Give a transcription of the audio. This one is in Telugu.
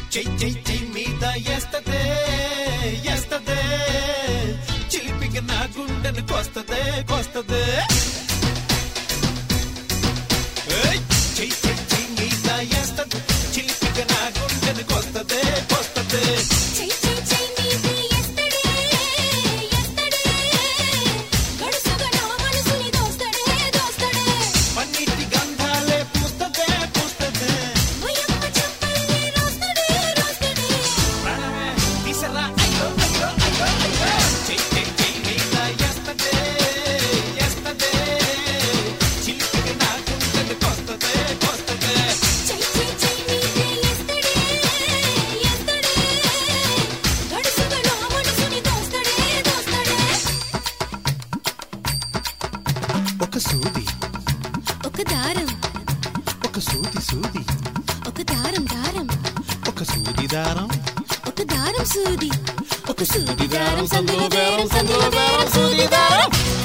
చెయ్యి చెయ్యి చెయ్యి మీద ఎస్తదే ఎస్తదే చిలిపిగా నా గుండెను కొస్తదే కొస్తదే ఏయ్! చెయ్యి చెయ్యి చెయ్యి మీద ఎస్తదే చిలిపిగా నా గుండెను కొస్తదే కొస్తదే చెయ్ చెయ్ చెయ్ నీది ఎస్తడే ఎస్తడే గడుసుగా నా మనసుని దోస్తడే దోస్తడే పన్నీటి గంధాలే పూస్తదే పూస్తదే ఓయమ్మ చెప్పల్లి రోస్తడే రోస్తడే ప్రాణమే తీసరా అయ్యో అయ్యో అయ్యో అయ్యో చెయ్యి చెయ్యి చెయ్యి మీద ఎస్తదే ఎస్తదే చిలిపిగా నా గుండెను కొస్తదే కొస్తదే చెయ్ చెయ్ చెయ్ నీది ఎస్తడే ఎస్తడే గడుసుగా నా మనసుని దోస్తడే దోస్తడే ఒక సూది ఒక దారం ఒక సూది సూది ఒక దారం దారం ఒక సూది దారం ఒక దారం సూది ఒక సూది దారం సందులో బేరం సందులో బేరం సూది దారం